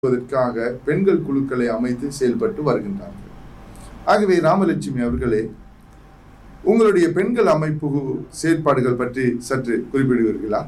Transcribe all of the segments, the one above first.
செய்வதற்காக பெண்கள் குழுக்களை அமைத்து செயல்பட்டு வருகின்றார்கள் ஆகவே ராமலட்சுமி அவர்களே உங்களுடைய பெண்கள் அமைப்பு செயற்பாடுகள் பற்றி சற்று குறிப்பிடுவீர்களா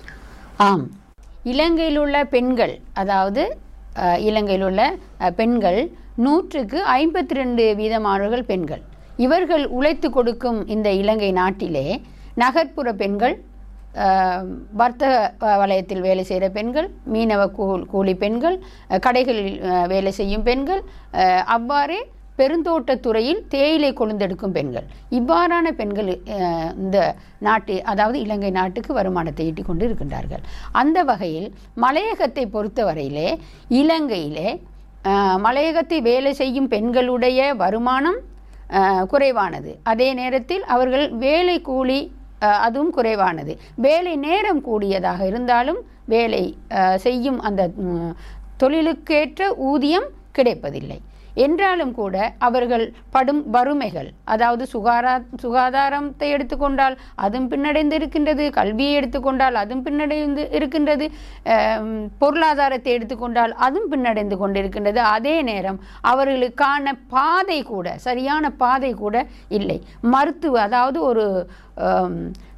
ஆம் இலங்கையில் உள்ள பெண்கள் அதாவது அஹ், இலங்கையில் உள்ள அஹ், பெண்கள் நூற்றுக்கு ஐம்பத்தி ரெண்டு வீதமானவர்கள் பெண்கள் இவர்கள் உழைத்து கொடுக்கும் இந்த இலங்கை நாட்டிலே நகர்ப்புற பெண்கள் அஹ், வர்த்தக வ- வலயத்தில் வேலை செய்கிற பெண்கள் மீனவ கூல் கூலி பெண்கள் அஹ், கடைகளில் அஹ், வேலை செய்யும் பெண்கள் அஹ், அவ்வாறே பெருந்தோட்டத் துறையில் தேயிலை கொழுந்தெடுக்கும் பெண்கள் இவ்வாறான பெண்கள் அஹ், இந்த நாட்டு அதாவது இலங்கை நாட்டுக்கு வருமானத்தை ஈட்டிக் கொண்டு இருக்கின்றார்கள் அந்த வகையில் மலையகத்தை பொறுத்தவரையிலே இலங்கையிலே அஹ், மலையகத்தை வேலை செய்யும் பெண்களுடைய வருமானம் அஹ், குறைவானது அதே நேரத்தில் அவர்கள் வேலை கூலி அஹ், அதுவும் குறைவானது வேலை நேரம் கூடியதாக இருந்தாலும் வேலை அஹ், செய்யும் அந்த ம், தொழிலுக்கேற்ற ஊதியம் கிடைப்பதில்லை என்றாலும் கூட அவர்கள் படும் வறுமைகள் அதாவது சுகாரா சுகாதாரத்தை எடுத்துக்கொண்டால் அதுவும் பின்னடைந்து இருக்கின்றது கல்வியை எடுத்துக்கொண்டால் அதுவும் பின்னடைந்து இருக்கின்றது அம், பொருளாதாரத்தை எடுத்துக்கொண்டால் அதுவும் பின்னடைந்து கொண்டிருக்கின்றது அதே நேரம் அவர்களுக்கான பாதை கூட சரியான பாதை கூட இல்லை மருத்துவ அதாவது ஒரு அம்,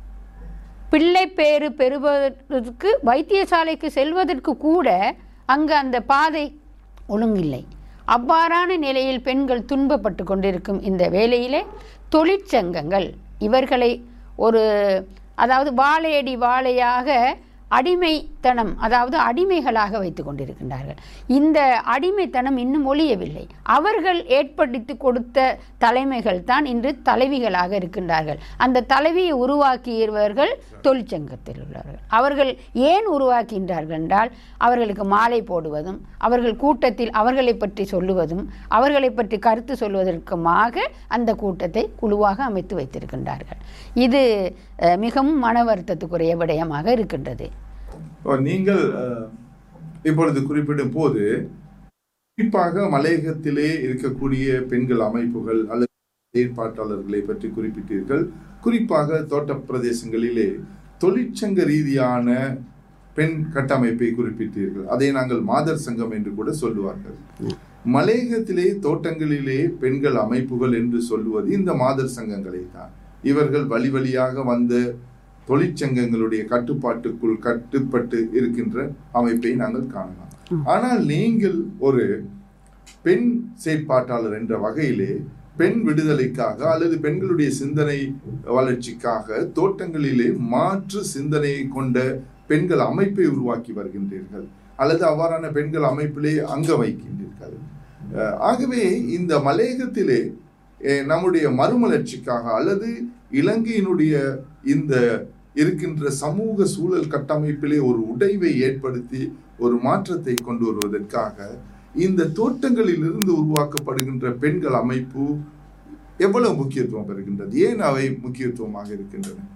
பிள்ளை பேறு பெறுவதற்கு வைத்தியசாலைக்கு செல்வதற்கு கூட அங்கு அந்த பாதை ஒழுங்கில்லை அவ்வாறான நிலையில் பெண்கள் துன்பப்பட்டு கொண்டிருக்கும் இந்த வேளையிலே தொழிற்சங்கங்கள் இவர்களை ஒரு அதாவது வாழையடி வாழையாக அடிமைத்தனம் அதாவது அடிமைகளாக வைத்து கொண்டிருக்கின்றார்கள் இந்த அடிமைத்தனம் இன்னும் ஒழியவில்லை அவர்கள் ஏற்படுத்தி கொடுத்த தலைமைகள் தான் இன்று தலைவிகளாக இருக்கின்றார்கள் அந்த தலைவியை உருவாக்கியவர்கள் தொழிற்சங்கத்தில் உள்ளவர்கள் அவர்கள் ஏன் உருவாக்கின்றார்கள் என்றால் அவர்களுக்கு மாலை போடுவதும் அவர்கள் கூட்டத்தில் அவர்களை பற்றி சொல்லுவதும் அவர்களை பற்றி கருத்து சொல்வதற்குமாக அந்த கூட்டத்தை குழுவாக அமைத்து வைத்திருக்கின்றார்கள் இது அஹ், மிகவும் மன வருத்தத்துக்குரிய விடயமாக இருக்கின்றது ஓ, நீங்கள் அஹ், இப்பொழுது குறிப்பிடும் போது குறிப்பாக மலையகத்திலே இருக்கக்கூடிய பெண்கள் அமைப்புகள் அல்லது செயற்பாட்டாளர்களை பற்றி குறிப்பிட்டீர்கள் குறிப்பாக தோட்ட பிரதேசங்களிலே தொழிற்சங்க ரீதியான பெண் கட்டமைப்பை குறிப்பிட்டீர்கள் அதை நாங்கள் மாதர் சங்கம் என்று கூட சொல்லுவார்கள் மலையகத்திலே தோட்டங்களிலே பெண்கள் அமைப்புகள் என்று சொல்லுவது இந்த மாதர் சங்கங்களை தான் இவர்கள் வழி வழியாக வந்த தொழிற்சங்கங்களுடைய கட்டுப்பாட்டுக்குள் கட்டுப்பட்டு இருக்கின்ற அமைப்பை நாங்கள் காணலாம் ஆனால் நீங்கள் ஒரு பெண் செயற்பாட்டாளர் என்ற வகையிலே பெண் விடுதலைக்காக அல்லது பெண்களுடைய சிந்தனை வளர்ச்சிக்காக தோட்டங்களிலே மாற்று சிந்தனையை கொண்ட பெண்கள் அமைப்பை உருவாக்கி வருகின்றீர்கள் அல்லது அவ்வாறான பெண்கள் அமைப்பிலே அங்க வைக்கின்றீர்கள் அஹ் ஆகவே இந்த மலையகத்திலே அஹ் நம்முடைய மறுமலர்ச்சிக்காக அல்லது இலங்கையினுடைய இந்த இருக்கின்ற சமூக சூழல் கட்டமைப்பிலே ஒரு உடைவை ஏற்படுத்தி ஒரு மாற்றத்தை கொண்டு வருவதற்காக இந்த தோட்டங்களில் இருந்து உருவாக்கப்படுகின்ற பெண்கள் அமைப்பு எவ்வளவு முக்கியத்துவம் பெறுகின்றது ஏன் அவை முக்கியத்துவமாக இருக்கின்றன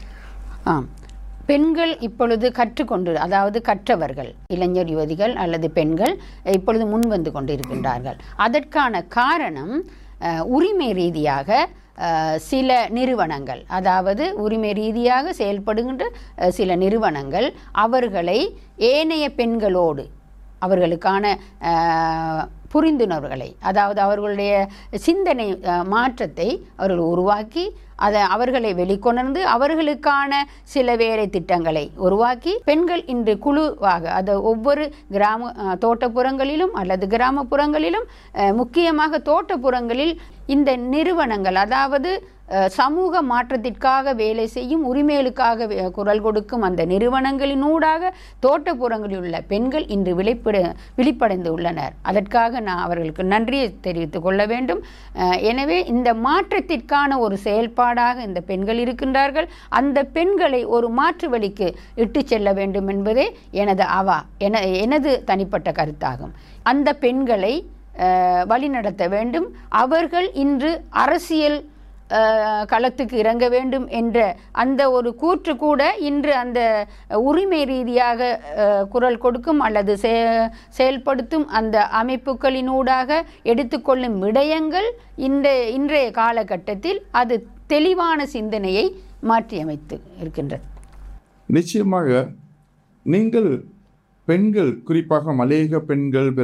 ஆம் பெண்கள் இப்பொழுது கற்றுக்கொண்டு அதாவது கற்றவர்கள் இளைஞர் யுவதிகள் அல்லது பெண்கள் இப்பொழுது முன் வந்து கொண்டிருக்கின்றார்கள் அதற்கான காரணம் அஹ், உரிமை ரீதியாக அஹ், சில நிறுவனங்கள் அதாவது உரிமை ரீதியாக செயல்படுகின்ற அஹ், சில நிறுவனங்கள் அவர்களை ஏனைய பெண்களோடு அவர்களுக்கான அஹ், புரிந்துணர்வுகளை அதாவது அவர்களுடைய சிந்தனை அஹ், மாற்றத்தை அவர்கள் உருவாக்கி அதை அவர்களை வெளிக்கொணர்ந்து அவர்களுக்கான சில வேலை திட்டங்களை உருவாக்கி பெண்கள் இன்று குழுவாக அது ஒவ்வொரு கிராம அஹ், தோட்டப்புறங்களிலும் அல்லது கிராமப்புறங்களிலும் அஹ், முக்கியமாக தோட்டப்புறங்களில் இந்த நிறுவனங்கள் அதாவது அஹ், சமூக மாற்றத்திற்காக வேலை செய்யும் உரிமைகளுக்காக வே- குரல் கொடுக்கும் அந்த நிறுவனங்களினூடாக தோட்டப்புறங்களில் உள்ள பெண்கள் இன்று விழிப்பட விழிப்படைந்து உள்ளனர் அதற்காக நான் அவர்களுக்கு நன்றியை தெரிவித்துக் கொள்ள வேண்டும் அஹ், எனவே இந்த மாற்றத்திற்கான ஒரு செயல்பாடாக இந்த பெண்கள் இருக்கின்றார்கள் அந்த பெண்களை ஒரு மாற்று வழிக்கு இட்டு செல்ல வேண்டும் என்பதே எனது அவா என எனது தனிப்பட்ட கருத்தாகும் அந்த பெண்களை அஹ், வழிநடத்த வேண்டும் அவர்கள் இன்று அரசியல் அஹ், களத்துக்கு இறங்க வேண்டும் என்ற அந்த ஒரு கூற்று கூட இன்று அந்த உரிமை ரீதியாக அஹ், குரல் கொடுக்கும் அல்லது செ- செயல்படுத்தும் அந்த அமைப்புகளினூடாக எடுத்துக்கொள்ளும் விடயங்கள் இந்த இன்றைய காலகட்டத்தில் அது தெளிவான சிந்தனையை மாற்றியமைத்து இருக்கின்றது நிச்சயமாக நீங்கள் பெண்கள் குறிப்பாக மலையக பெண்கள்